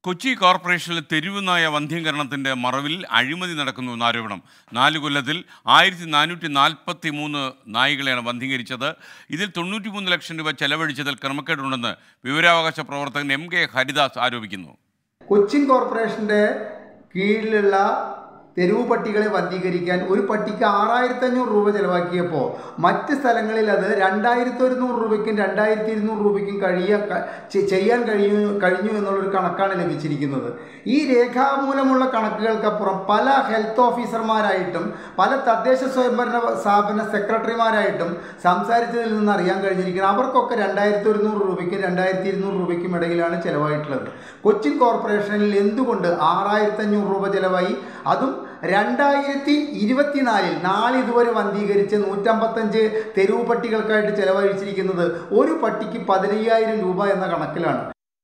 കൊച്ചി കോർപ്പറേഷനിൽ തെരുവ് നായ വന്ധ്യംകരണത്തിന്റെ മറവിൽ അഴിമതി നടക്കുന്നു എന്ന ആരോപണം നാല് കൊല്ലത്തിൽ ആയിരത്തി നാനൂറ്റി നാൽപ്പത്തി മൂന്ന് നായികളെയാണ് വന്ധ്യീകരിച്ചത് ഇതിൽ തൊണ്ണൂറ്റി മൂന്ന് ലക്ഷം രൂപ ചെലവഴിച്ചതിൽ ക്രമക്കേടുണ്ടെന്ന് വിവരാവകാശ പ്രവർത്തകൻ എം കെ ഹരിദാസ് ആരോപിക്കുന്നു കൊച്ചിൻ കോർപ്പറേഷൻ്റെ കീഴിലുള്ള തെരുവ് പട്ടികളെ വന്ധീകരിക്കാൻ ഒരു പട്ടിക്ക് ആറായിരത്തി അഞ്ഞൂറ് രൂപ ചിലവാക്കിയപ്പോൾ മറ്റ് സ്ഥലങ്ങളിൽ അത് രണ്ടായിരത്തി ഒരുന്നൂറ് രൂപയ്ക്കും രണ്ടായിരത്തി ഇരുന്നൂറ് രൂപയ്ക്കും കഴിയ ക- ചെ- ചെയ്യാൻ കഴിയു കഴിഞ്ഞു എന്നുള്ളൊരു കണക്കാണ് ലഭിച്ചിരിക്കുന്നത് ഈ രേഖാമൂലമുള്ള കണക്കുകൾക്കപ്പുറം പല ഹെൽത്ത് ഓഫീസർമാരായിട്ടും പല തദ്ദേശ സ്വയംഭരണ സ്ഥാപന സെക്രട്ടറിമാരായിട്ടും സംസാരിച്ചതിൽ നിന്ന് അറിയാൻ കഴിഞ്ഞിരിക്കുന്നത് അവർക്കൊക്കെ രണ്ടായിരത്തി ഒരുന്നൂറ് രൂപയ്ക്കും രണ്ടായിരത്തി ഇരുന്നൂറ് രൂപയ്ക്കും ഇടയിലാണ് ചിലവായിട്ടുള്ളത് കൊച്ചിൻ കോർപ്പറേഷനിൽ എന്തുകൊണ്ട് ആറായിരത്തി അഞ്ഞൂറ് രൂപ ചിലവായി അതും രണ്ടായിരത്തി ഇരുപത്തിനാലിൽ നാളിതുവരെ വന്ധീകരിച്ച് നൂറ്റമ്പത്തഞ്ച് തെരുവ് പട്ടികൾക്കായിട്ട് ചെലവഴിച്ചിരിക്കുന്നത് ഒരു പട്ടിക്ക് പതിനയ്യായിരം രൂപ എന്ന കണക്കിലാണ്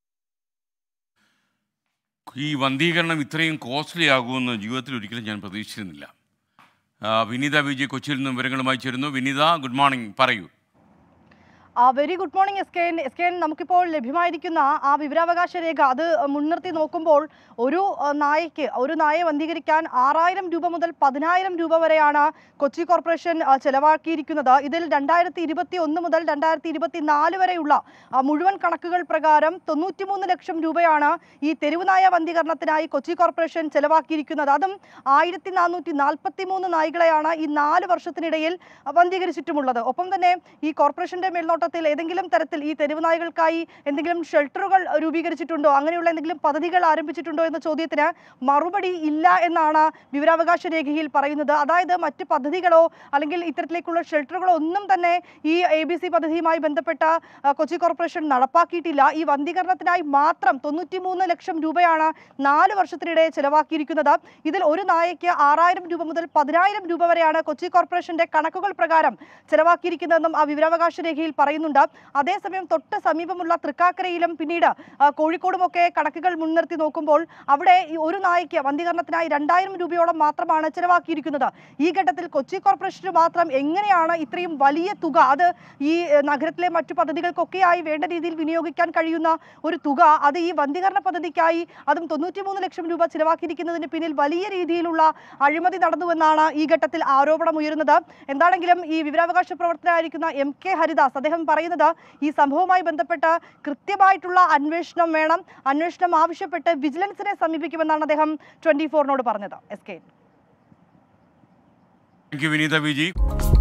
ഈ വന്ധീകരണം ഇത്രയും കോസ്റ്റ്ലി ആകുമെന്ന് ജീവിതത്തിൽ ഒരിക്കലും ഞാൻ പ്രതീക്ഷിച്ചിരുന്നില്ല ആ, വിനീത വിജയ് കൊച്ചിയിൽ നിന്ന് വിവരങ്ങളുമായി ചേരുന്നു വിനീത ഗുഡ് മോർണിംഗ് പറയൂ very good morning S K N S K N നമുക്കിപ്പോൾ ലഭ്യമായിരിക്കുന്ന ആ വിവരാവകാശ രേഖ അത് മുൻനിർത്തി നോക്കുമ്പോൾ ഒരു ആ, നായയ്ക്ക് ഒരു നായയെ വന്ധീകരിക്കാൻ ആറായിരം രൂപ മുതൽ പതിനായിരം രൂപ വരെയാണ് കൊച്ചി കോർപ്പറേഷൻ ആ, ചെലവാക്കിയിരിക്കുന്നത് ഇതിൽ രണ്ടായിരത്തി ഇരുപത്തി ഒന്ന് മുതൽ രണ്ടായിരത്തി ഇരുപത്തി നാല് വരെയുള്ള ആ, മുഴുവൻ കണക്കുകൾ പ്രകാരം തൊണ്ണൂറ്റിമൂന്ന് ലക്ഷം രൂപയാണ് ഈ തെരുവുനായ വന്ധീകരണത്തിനായി കൊച്ചി കോർപ്പറേഷൻ ചെലവാക്കിയിരിക്കുന്നത് അതും ആയിരത്തി നാനൂറ്റി നാൽപ്പത്തി മൂന്ന് നായ്ക്കളെയാണ് ഈ നാല് വർഷത്തിനിടയിൽ വന്ധീകരിച്ചിട്ടുമുള്ളത് ഒപ്പം തന്നെ ഈ കോർപ്പറേഷന്റെ മേൽനോട്ടത്തിൽ ഏതെങ്കിലും തരത്തിൽ ഈ തെരുവ് നായകൾക്കായി എന്തെങ്കിലും ഷെൽട്ടറുകൾ രൂപീകരിച്ചിട്ടുണ്ടോ അങ്ങനെയുള്ള എന്തെങ്കിലും പദ്ധതികൾ ആരംഭിച്ചിട്ടുണ്ടോ എന്ന ചോദ്യത്തിന് മറുപടി ഇല്ല എന്നാണ് വിവരാവകാശ രേഖയിൽ പറയുന്നത് അതായത് മറ്റ് പദ്ധതികളോ അല്ലെങ്കിൽ ഇത്തരത്തിലേക്കുള്ള ഷെൽട്ടറുകളോ ഒന്നും തന്നെ ഈ എ ബി സി പദ്ധതിയുമായി ബന്ധപ്പെട്ട ആ, കൊച്ചി കോർപ്പറേഷൻ നടപ്പാക്കിയിട്ടില്ല ഈ വന്ധീകരണത്തിനായി മാത്രം തൊണ്ണൂറ്റിമൂന്ന് ലക്ഷം രൂപയാണ് നാല് വർഷത്തിനിടെ ചെലവാക്കിയിരിക്കുന്നത് ഇതിൽ ഒരു നായയ്ക്ക് ആറായിരം രൂപ മുതൽ പതിനായിരം രൂപ വരെയാണ് കൊച്ചി കോർപ്പറേഷന്റെ കണക്കുകൾ പ്രകാരം ചെലവാക്കിയിരിക്കുന്നതെന്നും ആ വിവരാവകാശ രേഖയിൽ പറയുന്നുണ്ട് അതേസമയം തൊട്ട് സമീപമുള്ള തൃക്കാക്കരയിലും പിന്നീട് ആ, കോഴിക്കോടുമൊക്കെ കണക്കുകൾ മുൻനിർത്തി നോക്കുമ്പോൾ അവിടെ ഈ ഒരു നായയ്ക്ക് വന്ധീകരണത്തിനായി രണ്ടായിരം രൂപയോളം മാത്രമാണ് ചെലവാക്കിയിരിക്കുന്നത് ഈ ഘട്ടത്തിൽ കൊച്ചി കോർപ്പറേഷന് മാത്രം എങ്ങനെയാണ് ഇത്രയും വലിയ തുക അത് ഈ ഏഹ്, നഗരത്തിലെ മറ്റു പദ്ധതികൾക്കൊക്കെയായി വേണ്ട രീതിയിൽ വിനിയോഗിക്കാൻ കഴിയുന്ന ഒരു തുക അത് ഈ വന്ധീകരണ പദ്ധതിക്കായി അതും തൊണ്ണൂറ്റിമൂന്ന് ലക്ഷം രൂപ ചിലവാക്കിയിരിക്കുന്നതിന് പിന്നിൽ വലിയ രീതിയിലുള്ള അഴിമതി നടന്നുവെന്നാണ് ഈ ഘട്ടത്തിൽ ആരോപണം ഉയരുന്നത് എന്താണെങ്കിലും ഈ വിവരാവകാശ പ്രവർത്തകനായിരിക്കുന്ന എം കെ ഹരിദാസ് അദ്ദേഹം പറയുന്നത് ഈ സംഭവവുമായി ബന്ധപ്പെട്ട് കൃത്യമായിട്ടുള്ള അന്വേഷണം വേണം അന്വേഷണം ആവശ്യപ്പെട്ട് വിജിലൻസിനെ സമീപിക്കുമെന്നാണ് അദ്ദേഹം ട്വന്റി ഫോറിനോട് പറഞ്ഞത് S K thank you Vineetha Vijay